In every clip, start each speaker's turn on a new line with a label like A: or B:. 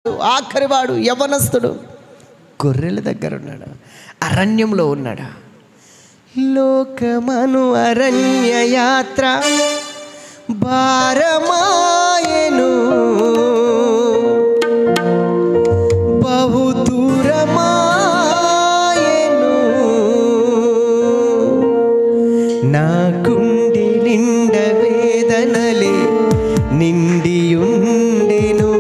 A: ఆఖరివాడు యవనస్తుడు గొర్రెల దగ్గర ఉన్నాడు అరణ్యంలో ఉన్నాడా లోకమను అరణ్య యాత్ర భారమాయను బహు దూరమాయను నా కుండి నిండ వేదనలే నిండియుండెను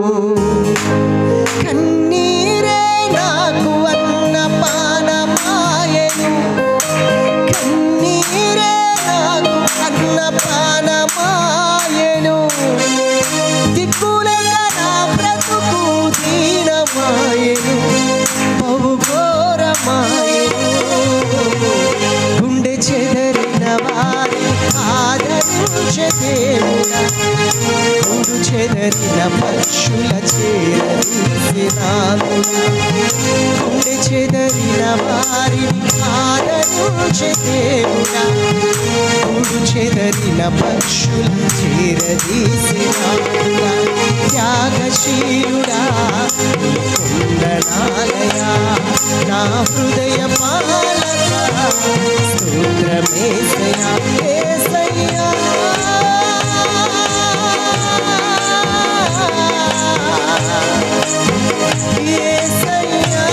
A: కన్నీరే నాకు అన్న పానమాయను కన్నీరే నాకు అన్న పానమాయను దిక్కులేక నా బ్రతుకు దీనమాయను బహు ఘోరమాయను గుండె చెదరిన వారి ఆదరించే దేవుడా గుండు చెదరిన పక్షుల చేరదీసినానుడా గుండె చెదరిన వారిని ఆదరించే దేవుడా గుండు చెదరిన పక్షుల చేరదీసినానుడా త్యాగశీలుడా నీ కొందనాలయా నా హృదయ పాలక స్తోత్రమేసయా ఏసయ్యా ఏసయ్యా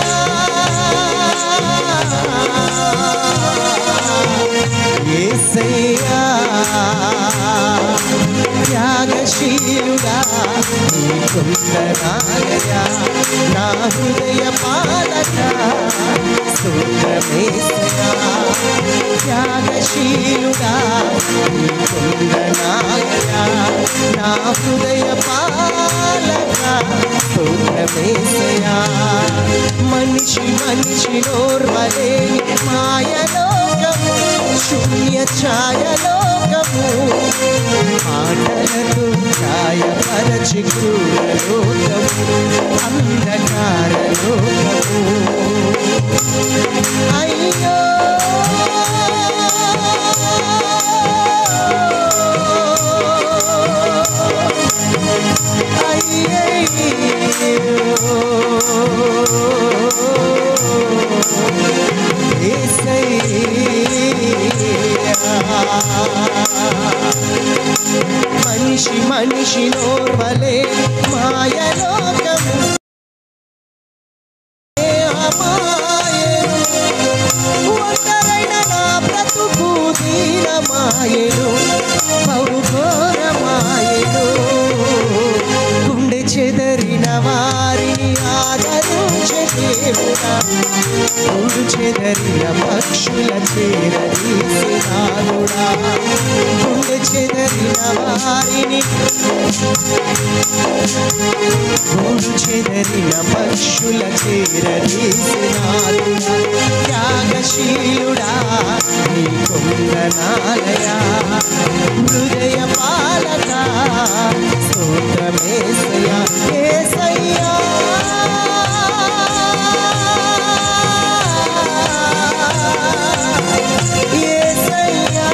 A: ఏసయ్యా త్యాగశీలుడా నీ కొందనాలయా నా హృదయ పాలక స్తోత్రమేసయా త్యాగశీలుడా నీ కొందనాలయా నా హృదయ పాలక స్తోత్రమేసయా మనిషి మనిషి నోర్వలేని మాయలోకము శూన్య ఛాయలోకము ఆటలతో ఛాయపరచి క్రూరలోకము అంధకార లోకము అయ్యో మనిషి మనిషి నోర్వలే మాయలోకము ఒంటరైన నా బ్రతుకు దీనమాయను బహుఘోరమాయను గుండె చెదరిన వారిని ఆదరించే దేవుడా గుడు చెదరిన పక్షుల చేరదీసినానుడా గుండె చెదరిన వారిని గూడు చెదరిన పక్షుల చేరదీసినాడుగా త్యాగశీలుడా నీ కొందనాలయా హృదయ పాలక స్తోత్రమేసయా ఏసయ్యా ఏసయ్యా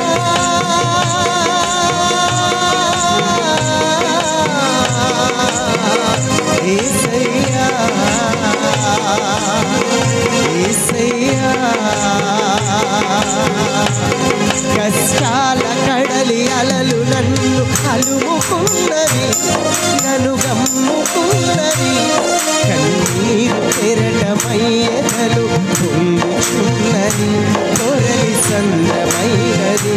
A: ఏసయ్యా ఏసయ్యా కష్టాల కడలి అలలు నన్ను అలుముకున్నవి నన్ను గమ్ముకున్నవి కన్నీరు పెరటమయ్యదలు పొంగుచున్నది కొరలి సందమైనది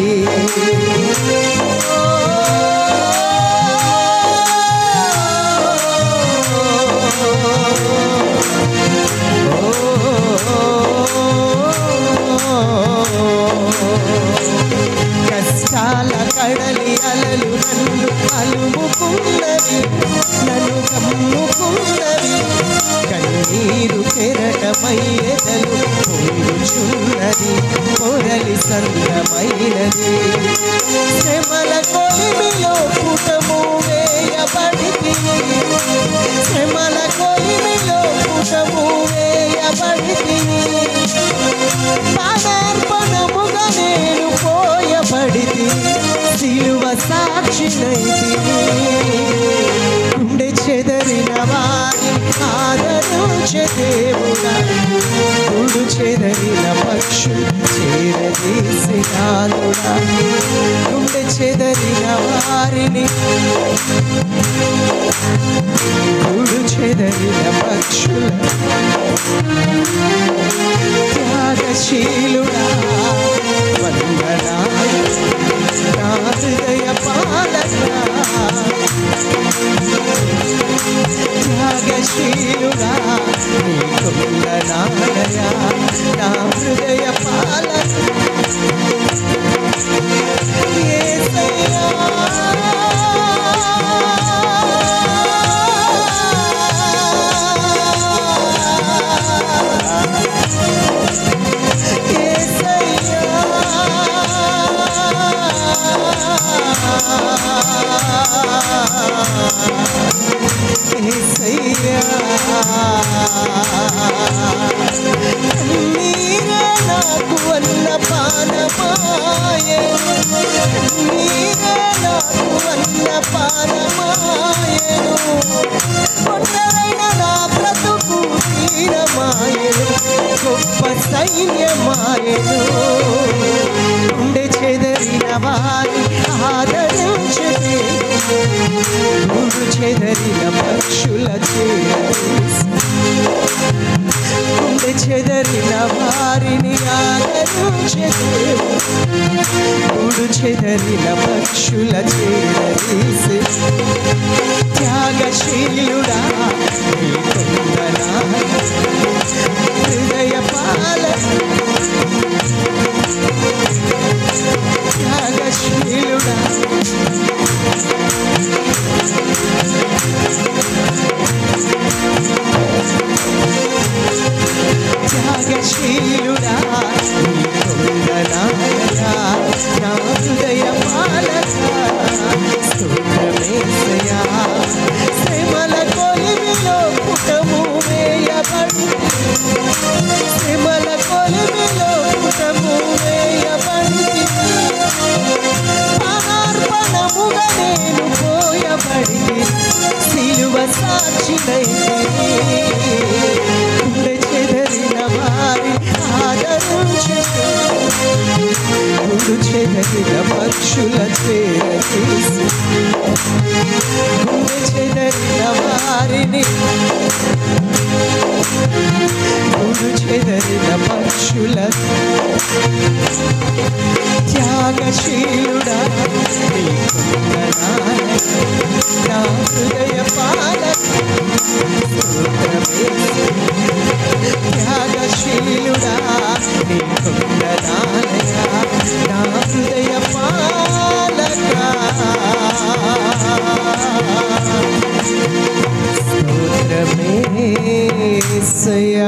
A: కష్టాల కడలి అలలు నన్ను అలుముకున్నవి నన్ను కమ్ముకున్నవి కన్నీరు కెరటమయ్యదలు పొంగుచున్నది కొరలి సందమైనది శ్రమల కొలిమిలో పుటము వేయబడి శ్రమల కొలిమిలో పుటము వేయబడి పాదార్పణముగా నేను పోయబడితి సిలువ సాక్షినైతిని గుండె చెదరిన వారి వారిని ఆదరించే దేవుడా గుడు చెదరిన పక్షు చేరదీసినాదుడా గుండె చెదరిన వారిని గుడు చెదరిన పక్షుల త్యాగశీలుడా వందనాలు నా హృదయ పాలక త్యాగశీలుడా నీ కుందనాలయ నా హృదయ పాలక యేసయ్యా నాకు అన్న పానమాయే నీరే నాకు అన్న పానమాయను ఒంటరైన నా బ్రతుకు తీరమాయను గొప్ప సైన్యమాయను గుండె చెదరిన వారి ఆదరించదే గుడు చెదరిన పక్షుల చేసి గుండె చెదరిన వారిని ఆదరించదే గుడు చెదరిన పక్షుల చేరదీసి త్యాగశీలుడా నీ కొందనాలు హృదయ పాల త్యాగశీలుడా త్యాగశీలుడా నీ కొందనాలయ నా హృదయ పాలక స్తోత్రమేసయా శ్రమల కొలిమిలో పుటము వేయబడి శ్రమల కొలిమిలో పుటము వేయబడి పానార్పణముగా నేను పోయబడి సిలువ సాక్షినైతే గుండె చెదరిన వారి ఆదరించు గుడు చెదరిన పక్షుల చేరదీసి గుండె చెదరిన వారిని గుడు చెదరిన పక్షుల త్యాగశీలుడా నీ కొందనాల నా హృదయ పాలక త్యాగశీలుడా నీ కొందనాలయ నా హృదయ పాలక స్తోత్రమేసయా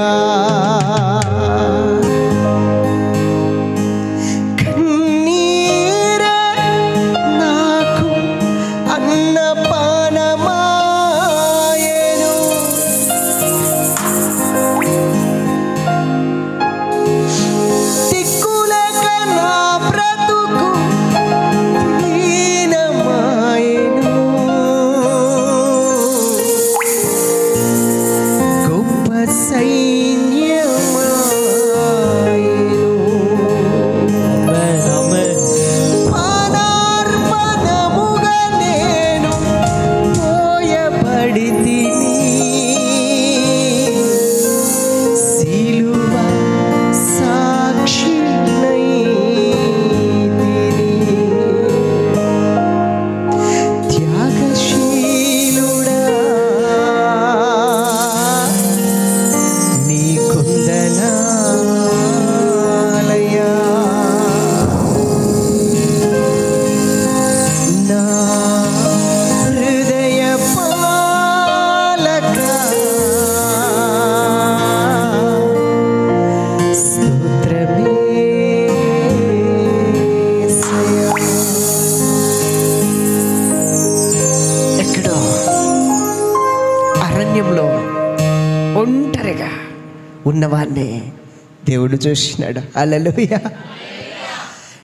A: కన్నీరే నాకు అన్నపానమాయెను. దిక్కులేక నా బ్రతుకు దీనమాయెను. గొప్ప సైన్యమాయెను. పానార్పణముగా నేను పోయబడితిని. సిలువ సాక్షినైతిని. త్యాగశీలుడా నీ కుందనాలయా నా హృదయ పాలక స్తోత్రమేసయా. ఎక్కడో అరణ్యంలో ఒంటరిగా ఉన్నవాన్నే దేవుడు చూసినాడు అలలుయా